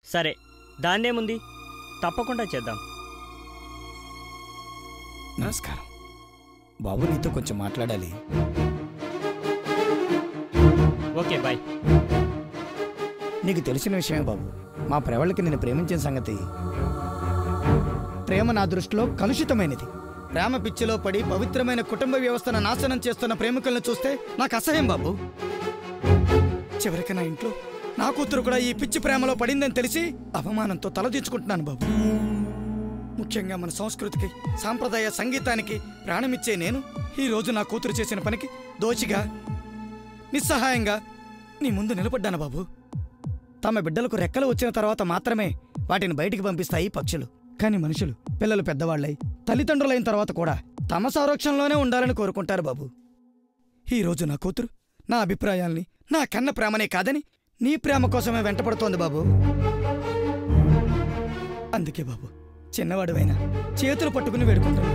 సరే దాన్నేముంది తప్పకుండా చేద్దాం నమస్కారం బాబు నీతో కొంచెం మాట్లాడాలి ఓకే బాయ్ నీకు తెలిసిన విషయమే బాబు మా ప్రేవళ్ళకి నేను ప్రేమించిన సంగతి ప్రేమ నా దృష్టిలో కలుషితమైనది ప్రేమ పిచ్చిలో పడి పవిత్రమైన కుటుంబ వ్యవస్థను నాశనం చేస్తున్న ప్రేమికులను చూస్తే నాకు అసహ్యం బాబు చివరికి నా ఇంట్లో నా కూతురు కూడా ఈ పిచ్చి ప్రేమలో పడిందని తెలిసి అవమానంతో తలదించుకుంటున్నాను బాబు ముఖ్యంగా మన సంస్కృతికి సాంప్రదాయ సంగీతానికి ప్రాణమిచ్చే నేను ఈ రోజు నా కూతురు చేసిన పనికి దోచిగా నిస్సహాయంగా నీ ముందు నిలబడ్డాను బాబు తమ బిడ్డలకు రెక్కలు వచ్చిన తర్వాత మాత్రమే వాటిని బయటికి పంపిస్తాయి పక్షులు కానీ మనుషులు పిల్లలు పెద్దవాళ్ళై తల్లిదండ్రులైన తర్వాత కూడా తమ సంరక్షణలోనే ఉండాలని కోరుకుంటారు బాబు ఈ రోజు నా కూతురు నా అభిప్రాయాల్ని నా కన్న ప్రేమనే కాదని నీ ప్రేమ కోసమే వెంటపడుతోంది బాబు అందుకే బాబు చిన్నవాడివైనా చేతులు పట్టుకుని వేడుకుంటాను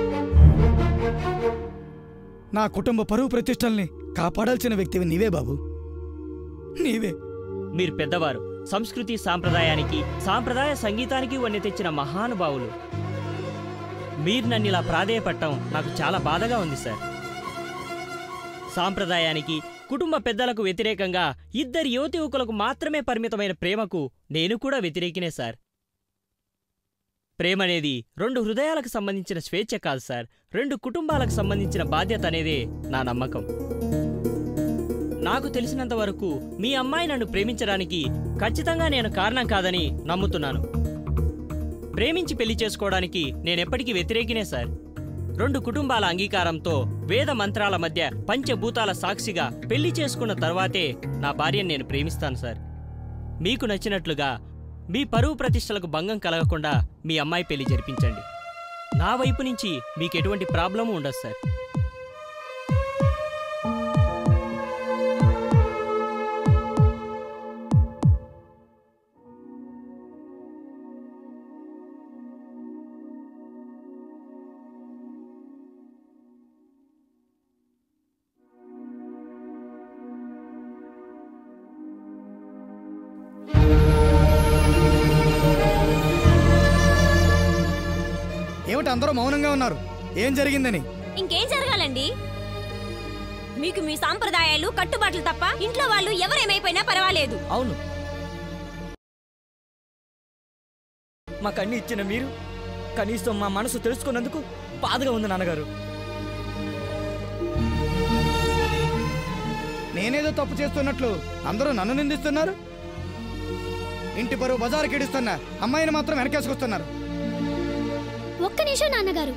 నా కుటుంబ పరువు ప్రతిష్టల్ని కాపాడాల్సిన వ్యక్తివి నీవే బాబు నీవే మీరు పెద్దవారు సంస్కృతి సాంప్రదాయానికి సాంప్రదాయ సంగీతానికి వన్నె తెచ్చిన మహానుభావులు మీరు నన్ను ఇలా ప్రాధేయపడటం నాకు చాలా బాధగా ఉంది సార్ సాంప్రదాయానికి కుటుంబ పెద్దలకు వ్యతిరేకంగా ఇద్దరు యువతి యువకులకు మాత్రమే పరిమితమైన ప్రేమకు నేను కూడా వ్యతిరేకినే సార్ ప్రేమనేది రెండు హృదయాలకు సంబంధించిన స్వేచ్ఛ కాదు సార్ రెండు కుటుంబాలకు సంబంధించిన బాధ్యత అనేదే నా నమ్మకం నాకు తెలిసినంత వరకు మీ అమ్మాయి నన్ను ప్రేమించడానికి ఖచ్చితంగా నేను కారణం కాదని నమ్ముతున్నాను ప్రేమించి పెళ్లి చేసుకోవడానికి నేనెప్పటికీ వ్యతిరేకినే సార్ రెండు కుటుంబాల అంగీకారంతో వేద మంత్రాల మధ్య పంచభూతాల సాక్షిగా పెళ్లి చేసుకున్న తర్వాతే నా భార్యను నేను ప్రేమిస్తాను సార్ మీకు నచ్చినట్లుగా మీ పరువు ప్రతిష్టలకు భంగం కలగకుండా మీ అమ్మాయి పెళ్లి జరిపించండి నా వైపు నుంచి మీకు ఎటువంటి ప్రాబ్లము ఉండదు సార్ ఏమిటి అందరూ మౌనంగా ఉన్నారు ఏం జరిగిందని ఇంకేం జరగాలండి మీకు మీ సాంప్రదాయాలు కట్టుబాట్లు తప్ప ఇంట్లో వాళ్ళు ఎవరేమైపోయినా పర్వాలేదు అవును మాకన్నీ ఇచ్చిన మీరు కనీసం మా మనసు తెలుసుకున్నందుకు బాధగా ఉంది నాన్నగారు నేనేదో తప్పు చేస్తున్నట్లు అందరూ నన్ను నిందిస్తున్నారు ఇంటి పరువు బజారుకి ఇడుస్తున్నా అమ్మాయిని మాత్రం వెనకేసుకొస్తున్నారు ఒక్క నిమిషం నాన్నగారు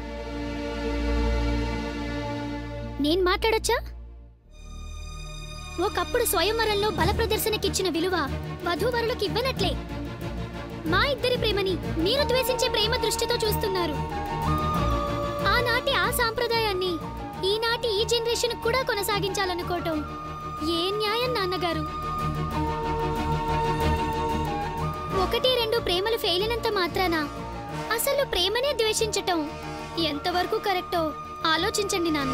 నేను మాట్లాడొచ్చా ఒకప్పుడు స్వయంవరంలో బల ప్రదర్శనకిచ్చిన విలువ వధూవరులకు ఇవ్వనట్లే మా ఇద్దరి ప్రేమని మీరు ద్వేషించే ప్రేమ దృష్టితో చూస్తున్నారు ఆనాటి ఆ సాంప్రదాయాన్ని ఈనాటి ఈ జనరేషన్ కూడా కొనసాగించాలనుకోవటం ఏ న్యాయం నాన్నగారు ఒకటి రెండు ప్రేమలు ఫెయిల్ అయినంత మాత్రాన అసలు ప్రేమనే ద్వేషించటం ఎంతవరకు కరెక్టో ఆలోచించండి నాన్న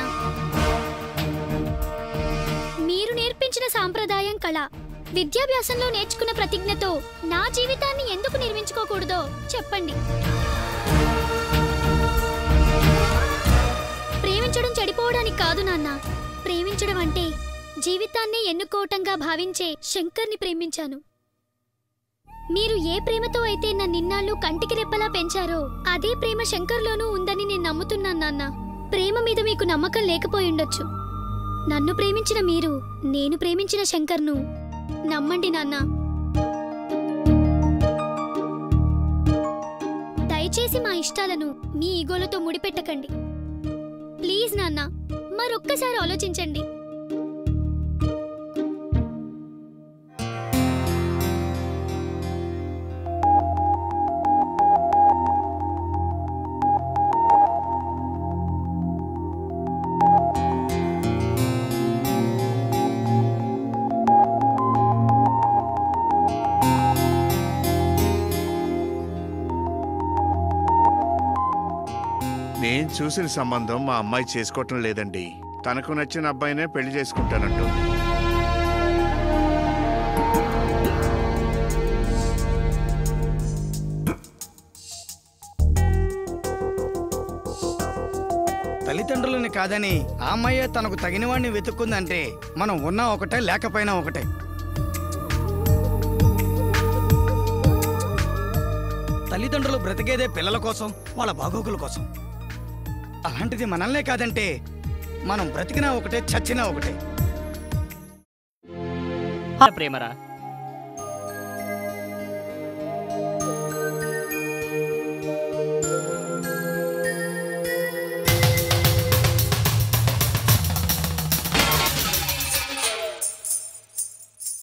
మీరు నేర్పించిన సాంప్రదాయం కళ విద్యాభ్యాసంలో నేర్చుకున్న ప్రతిజ్ఞతో నా జీవితాన్ని ఎందుకు నిర్మించుకోకూడదో చెప్పండి ప్రేమించడం చెడిపోవడానికి కాదు నాన్న ప్రేమించడం అంటే జీవితాన్ని ఎన్నుకోవటంగా భావించే శంకర్ని ప్రేమించాను మీరు ఏ ప్రేమతో అయితే నన్నిన్నాళ్ళు కంటికి రెప్పలా పెంచారో అదే ప్రేమ శంకర్లోనూ ఉందని నేను నమ్ముతున్నాను నాన్న ప్రేమ మీద మీకు నమ్మకం లేకపోయి ఉండొచ్చు నన్ను ప్రేమించిన మీరు నేను ప్రేమించిన శంకర్ను నమ్మండి నాన్న దయచేసి మా ఇష్టాలను మీ ఈగోలతో ముడిపెట్టకండి ప్లీజ్ నాన్న మరొక్కసారి ఆలోచించండి నేను చూసిన సంబంధం మా అమ్మాయి చేసుకోవటం లేదండి తనకు నచ్చిన అబ్బాయినే పెళ్లి చేసుకుంటానంటుంది తల్లిదండ్రులని కాదని ఆ అమ్మాయే తనకు తగిన వాడిని వెతుక్కుందంటే మనం ఉన్నా ఒకటే లేకపోయినా ఒకటే తల్లిదండ్రులు బ్రతికేదే పిల్లల కోసం వాళ్ళ బాగోగుల కోసం అలాంటిది మనల్నే కాదంటే మనం బ్రతికినా ఒకటే చచ్చినా ఒకటే ప్రేమరా